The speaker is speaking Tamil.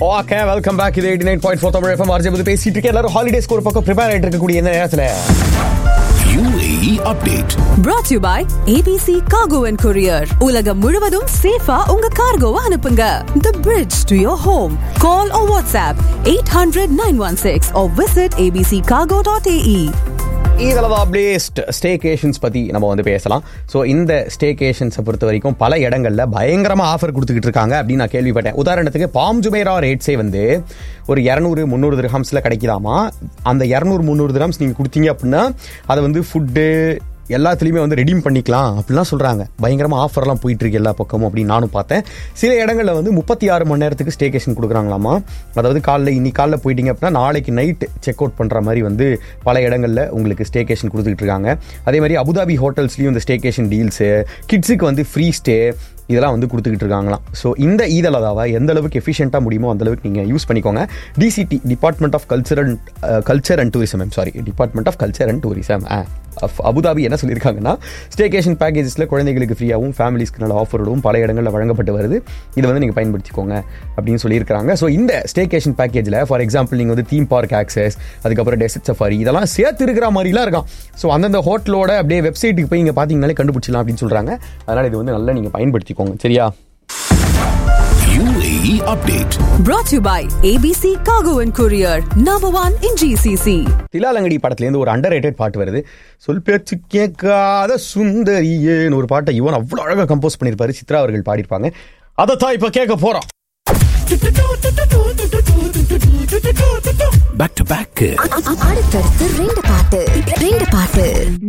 ஓகே வெல்கம் பேக் இது eighty nine point four Tamil FM RJ பத்தி பேசிட்டு இருக்கேன் எல்லாரும் ஹாலிடேஸ்க்கு ஒரு பக்கம் ப்ரிப்பேர் ஆயிட்டு இருக்கக்கூடிய இந்த நேரத்துல UAE update. brought to you by ABC Cargo and Courier. உலகம் முழுவதும் சேஃபா உங்க கார்கோவை அனுப்புங்க. The bridge to your home. Call or WhatsApp 800-916 or visit abccargo.ae. இதில் தான் பிளேஸ்ட் ஸ்டேகேஷன்ஸ் பற்றி நம்ம வந்து பேசலாம் ஸோ இந்த ஸ்டேகேஷன்ஸை பொறுத்த வரைக்கும் பல இடங்களில் பயங்கரமாக ஆஃபர் கொடுத்துக்கிட்டு இருக்காங்க அப்படின்னு நான் கேள்விப்பட்டேன் உதாரணத்துக்கு பாம் ஜுமேரா ரேட்ஸே வந்து ஒரு இரநூறு முந்நூறு திரஹம்ஸில் கிடைக்குதாமா அந்த இரநூறு முந்நூறு திரம்ஸ் நீங்கள் கொடுத்தீங்க அப்படின்னா அதை வந்து ஃபுட்டு எல்லாத்துலேயுமே வந்து ரெடீம் பண்ணிக்கலாம் அப்படிலாம் சொல்கிறாங்க பயங்கரமாக ஆஃபர்லாம் போயிட்டு இருக்கு எல்லா பக்கமும் அப்படின்னு நானும் பார்த்தேன் சில இடங்களில் வந்து முப்பத்தி ஆறு மணி நேரத்துக்கு ஸ்டேகேஷன் கொடுக்குறாங்களாமா அதாவது காலைல இன்னி காலைல போயிட்டீங்க அப்படின்னா நாளைக்கு நைட் செக் அவுட் பண்ணுற மாதிரி வந்து பல இடங்களில் உங்களுக்கு ஸ்டேகேஷன் கொடுத்துக்கிட்டு இருக்காங்க அதே மாதிரி அபுதாபி ஹோட்டல்ஸ்லேயும் இந்த ஸ்டேகேஷன் டீல்ஸு கிட்ஸுக்கு வந்து ஃப்ரீ ஸ்டே இதெல்லாம் வந்து கொடுத்துக்கிட்டு இருக்காங்களாம் ஸோ இந்த ஈதலதாவை எந்த அளவுக்கு எஃபிஷியண்ட்டாக முடியுமோ அந்த அளவுக்கு நீங்கள் யூஸ் பண்ணிக்கோங்க DCT department of culture and culture and tourism sorry department of culture and tourism of Abu Dhabi என்ன சொல்லியிருக்காங்கன்னா ஸ்டேகேஷன் பேக்கேஜஸில் குழந்தைகளுக்கு ஃப்ரீயாகவும் ஃபேமிலிஸ்க்கு நல்ல ஆஃபரோடும் பல இடங்களில் வழங்கப்பட்டு வருது இதை வந்து நீங்கள் பயன்படுத்திக்கோங்க அப்படின்னு சொல்லியிருக்காங்க ஸோ இந்த ஸ்டேகேஷன் பேக்கேஜில் ஃபார் எக்ஸாம்பிள் நீங்கள் வந்து தீம் பார்க் ஆக்சஸ் அதுக்கப்புறம் டெசர்ட் சஃபாரி இதெல்லாம் சேர்த்து இருக்கிற மாதிரிலாம் இருக்காம் ஸோ அந்தந்த ஹோட்டலோட அப்படியே வெப்சைட்டுக்கு போய் இங்கே பார்த்தீங்கனாலே கண்டுபிடிச்சிடலாம் அப்படின்னு சொல்கிறாங்க அதனால் இது வந்து நல்லா நீங்கள் பயன்படுத்திக்கோங்க சரியா UAE update. Brought to you by ABC Cargo and Courier. Number one in GCC. திலாலங்கடி படத்துலேருந்து ஒரு அண்டர் ரேட்டட் பாட்டு வருது சொல் பேச்சு கேட்காத சுந்தரியேன்னு ஒரு பாட்டை இவன் அவ்வளோ அழகாக கம்போஸ் பண்ணியிருப்பாரு சித்ரா அவர்கள் பாடியிருப்பாங்க அதை தான் இப்போ கேட்க போகிறோம் Back to back. அடுத்தடுத்து ரெண்டு பாட்டு ரெண்டு பாட்டு